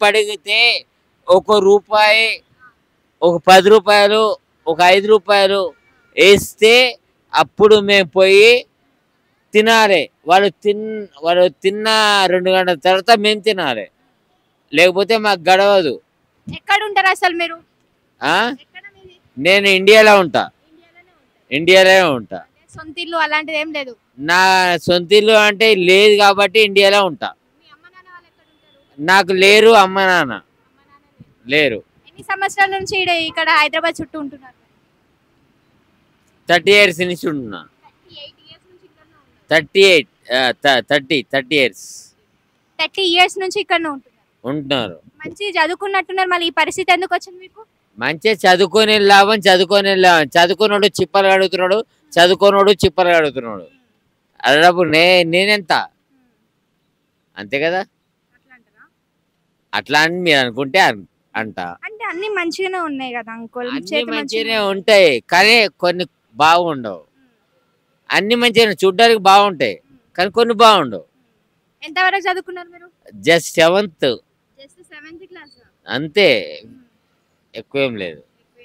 అడిగితే ఒక రూపాయి ఒక పది రూపాయలు ఒక ఐదు రూపాయలు వేస్తే అప్పుడు మేము పోయి తినాలి వాళ్ళు తిన్ వాళ్ళు తిన్న రెండు గంటల తర్వాత మేము తినాలి లేకపోతే మాకు గడవదు ఎక్కడ ఉంటారు అసలు మీరు ఆ? ఎక్కడ మీది? నేను ఇండియాలో ఉంటా ఇండియాలోనే ఉంటారు. ఇండియాలోనే ఉంటా సొంత ఇల్లు అలాంటిది ఏం లేదు నా సొంత ఇల్లు అంటే లేదు కాబట్టి ఇండియాలో ఉంటా మీ అమ్మ నాన్న వాళ్ళు ఎక్కడ ఉంటారు నాకు లేరు అమ్మ నాన్న అమ్మ నాన్న లేరు. లేరు ఎన్ని సంవత్సరాల నుంచి ఈడ- ఇక్కడ హైదరాబాద్ చుట్టూ ఉంటున్నారు థర్టీ ఇయర్స్ నుంచి ఉంటున్నా 38 years నుంచి ఇక్కడనే ఉన్నారు. Thirty eight thirty thirty years 30 years నుంచి ఇక్కడనే ఉంటున్నారు ఉంటున్నారు మంచి చదువుకున్నట్టున్నారు మళ్ళీ ఈ పరిస్థితి ఎందుకు వచ్చింది మీకు మంచిగా చదువుకొని లాభం చదువుకొని లాభం చదువుకున్నాడు చిప్పలు అడుగుతున్నాడు చదువుకోనోడు చిప్పలు అడుగుతున్నాడు అన్నప్పుడు నే నేనెంత అంతే కదా అట్లా అంటారా? అట్లా అని మీరు అనుకుంటే అన్- అంట అంటే అన్ని మంచిగానే ఉన్నాయి కదా అంకుల్ అన్ని చేతి మంచిగానే ఉంటాయి కానీ కొన్ని బాగుండవు అన్ని మంచిగా చూడ్డానికి బాగుంటాయి కానీ కొన్ని బాగుండవు ఎంత వరకు చదువుకున్నారు మీరు just seventh just seventh class అంతే ఎక్కువేం లేదు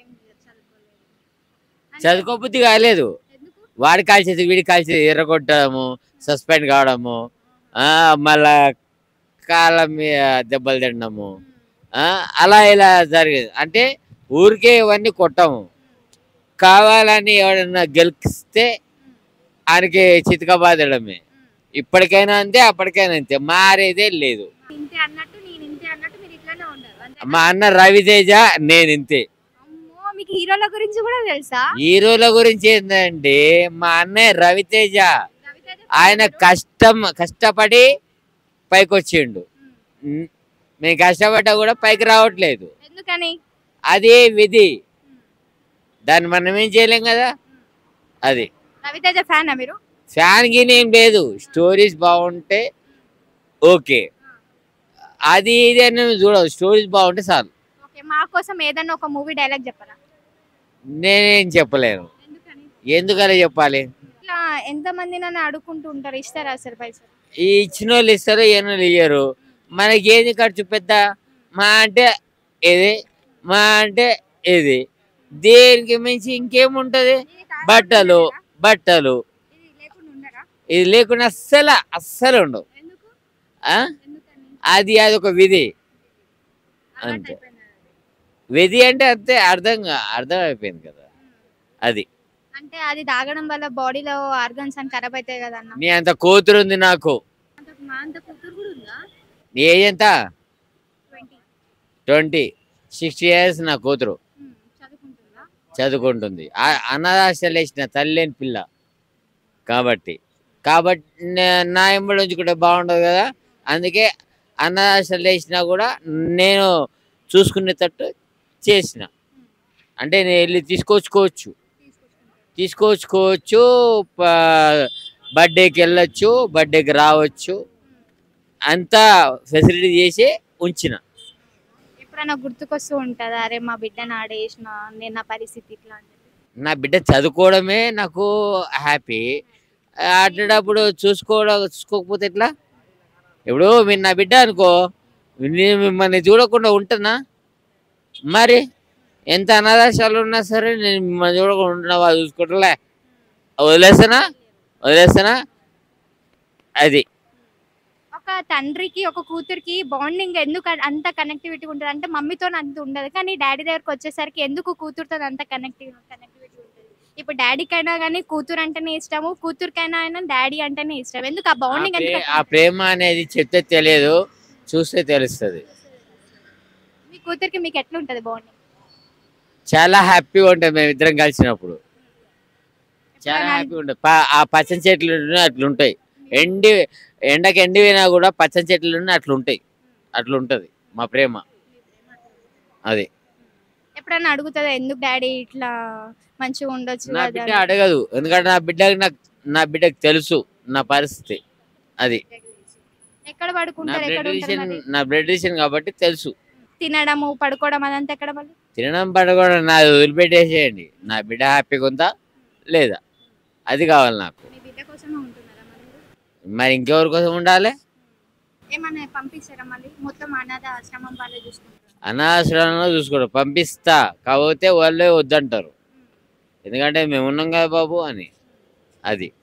చదువుకోబుద్ధి కాలేదు ఎందుకు వాడి కాల్చేది వీడి కాల్చేది ఎర్రగొట్టడము సస్పెండ్ కావడము ఆ, మళ్ళా కాళ్ళ మీద దెబ్బలు తినడము ఆ, అలా ఇలా జరిగేది అంటే ఊరికే ఇవన్నీ కొట్టము కావాలని ఎవడన్నా గెలిస్తే ఆయనకి చితక బాధడమే ఇప్పటికైనా అంతే అప్పటికైనా అంతే మారేదే లేదు ఇంతే అన్నట్టు నేను ఇంతే అన్నట్టు మీరు ఇట్లానే ఉండరు అంతే మా అన్న రవితేజ నేను ఇంతే అమ్మో మీకు హీరోల గురించి కూడా తెలుసా హీరోల గురించి ఏంటంటే మా అన్నయ్య రవితేజ రవితేజ ఆయన పేరు? కష్టం కష్టపడి పైకి వచ్చిండు ఉమ్. ఉమ్, మేము కష్టపడ్డా కూడా పైకి రావట్లేదు ఎందుకని అది విధి దాన్ని మనం ఏం చేయలేం కదా అది రవితేజ ఫ్యానా మీరు ఫ్యాన్ గిన్ ఏం లేదు స్టోరీస్ బాగుంటే ఓకే అది ఇది అని చూడవు స్టోరీస్ బాగుంటే చాలు ఓకే మా కోసం ఏదన్నా ఒక మూవీ డైలాగ్ చెప్పరా నేనేం చెప్పలేను ఎందుకని ఎందుకలా చెప్పాలి ఇట్లా ఎంత మంది నన్ను అడుక్కుంటూ ఉంటారు ఇస్తారా అసలు పైసలు ఈ ఇచ్చిన వాళ్ళు ఇస్తారు ఈయన వాళ్ళు ఇయ్యరు మనకి ఏది ఖర్చు పెద్ద మా అంటే ఇది మా అంటే ఇది దేనికి మించి ఇంకేముంటది ఇది తాగకుండా బట్టలు ఉండరా? బట్టలు ఇది లేకుండా ఉండరా ఇది లేకుండా అస్సలు అస్సలు ఉండవు ఎందుకు ఆ? ఎందుకని అది అది ఒక విధి అలవాటు అంతే. అయిపోయిందా? విధి అంటే అంతే అర్థం కా- అర్థం అయిపోయింది కదా అది అంటే అది తాగడం వల్ల బాడీలో ఆర్గన్స్ అని ఖరాబ్ అవుతాయి కదా అన్న నీ అంత కూతురు ఉంది నాకు అంత మా అంత కూతురు కూడా ఉందా నీ ఏజ్ ఎంత ట్వంటీ ట్వంటీ సిక్స్టీ ఇయర్స్ నా కూతురు చదువుకుంటుందా చదువుకుంటుంది ఆ- అనాథాశ్రయాలు వేసిన తల్లేని పిల్ల కాబట్టి కాబట్టి నే- నా ఎంబడి ఉంచుకుంటే బాగుండదు కదా అందుకే అనాథాశ్రయాలు వేసినా కూడా నేను చూసుకునేటట్టు చేసిన అంటే నేను వెళ్ళి తీసుకొచ్చుకోవచ్చు తీసుకొచ్చుకోవచ్చు ప- బర్త్డేకి వెళ్ళొచ్చు బర్త్డేకి రావచ్చు అంతా ఫెసిలిటీ చేసి ఉంచిన ఎప్పుడైనా గుర్తుకొస్తూ ఉంటుందా అరే మా బిడ్డను ఆడేసిన నేను నా పరిస్థితి ఇట్లా అని చెప్పి. నా బిడ్డ చదువుకోవడమే నాకు హ్యాపీ ఆడేటప్పుడు చూసుకోవడం చూసుకోకపోతే ఎట్లా ఇప్పుడు మీరు నా బిడ్డ అనుకో నేను మిమ్మల్ని చూడకుండా ఉంటున్నా మరి ఎంత అనాథాశాలు ఉన్నా సరే నేను మిమ్మల్ని చూడకుండా ఉంటున్నా వాళ్ళు చూసుకుంటలే వదిలేస్తానా వదిలేస్తానా అది ఒక తండ్రికి ఒక కూతురికి బాండింగ్ ఎందుకు అ- అంత కనెక్టివిటీ ఉంటుంది అంటే మమ్మీతో అంత ఉండదు కానీ డాడీ దగ్గరకు వచ్చేసరికి ఎందుకు కూతురుతో అంత కనెక్టివ్ కనెక్టివిటీ ఉంటుంది ఇప్పుడు డాడీకైనా కానీ కూతురు అంటేనే ఇష్టము కూతురికైనా అయినా డాడీ అంటేనే ఇష్టం ఎందుకు ఆ ఆ బాండింగ్ ప్రే- ఎందుకు ఆ ప్రేమ అనేది చెప్తే తెలియదు చూస్తే తెలుస్తుంది మీ కూతురికి మీకు ఎట్లా ఉంటుంది బాండింగ్ చాలా హ్యాపీగా ఉంటుంది మేము ఇద్దరం కలిసినప్పుడు చాలా హ్యాపీగా ఉంటుంది ప- ఆ పచ్చని చెట్లు ఉన్నాయి, అట్లుంటాయి ఎండి ఎండకి ఎండిపోయినా కూడా పచ్చని చెట్లు ఉన్నాయి, అట్లుంటాయి అట్లుంటది మా ప్రేమ అది ఎప్పుడన్నా అడుగుతుందా ఎందుకు డాడీ ఇట్లా మంచిగా ఉండొచ్చు నా కదా బిడ్డ అని? అడగదు ఎందుకంటే నా బిడ్డకి నాకు నా బిడ్డకి తెలుసు నా పరిస్థితి అది ఎక్కడ నా పడుకుంటారు ఎక్కడ బ్లడ్ ఉంటారు రిలేషన్ మరి? నా బ్లడ్ రిలేషన్ కాబట్టి తెలుసు తినడము పడుకోవడం అదంతా ఎక్కడ వాళ్ళు తినడం పడకూడదు నాది వదిలిపెట్టేసేయండి నా బిడ్డ హ్యాపీగా ఉందా లేదా అది కావాలి నాకు మీ బిడ్డ కోసమే ఉంటున్నారా మరి మీరు? మరి ఇంకెవరి కోసం ఉండాలి ఏమన్నా పంపిస్తారా మళ్ళీ మొత్తం అనాథ ఆశ్రమం వాళ్ళే చూసుకుంటారు అనాశ్రమంలో చూసుకోడు పంపిస్తా కాకపోతే వాళ్ళే వద్దంటారు ఎందుకంటే మేము ఉన్నాం కదా బాబు అని అది